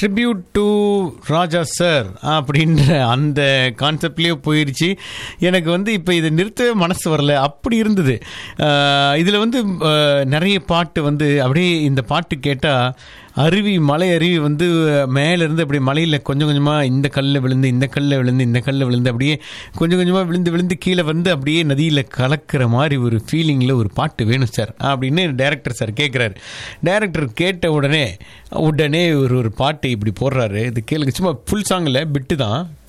tribute to Raja sir அப்படின்ற அந்த கான்செப்ட்லேயே போயிடுச்சு எனக்கு வந்து இப்போ இதை நிறுத்தவே மனசு வரல அப்படி இருந்தது இதில் வந்து அஹ், நிறைய பாட்டு வந்து அப்படியே இந்த பாட்டு கேட்டால் அருவி மலை அருவி வந்து மேலேருந்து அப்படி மலையில் கொஞ்சம் கொஞ்சமாக இந்த கல்லில் விழுந்து இந்த கல்லில் விழுந்து இந்த கல்லில் விழுந்து அப்படியே கொஞ்சம் கொஞ்சமாக விழுந்து விழுந்து கீழே வந்து அப்படியே நதியில் கலக்கிற மாதிரி ஒரு ஃபீலிங்கில் ஒரு பாட்டு வேணும் சார் அப்படின்னு டைரக்டர் சார் கேட்குறாரு டைரக்டர் கேட்ட உடனே உடனே ஒரு ஒரு பாட்டு இப்படி போடுறாரு இது கேளுங்க சும்மா ஃபுல் சாங்கில் பிட்டு தான்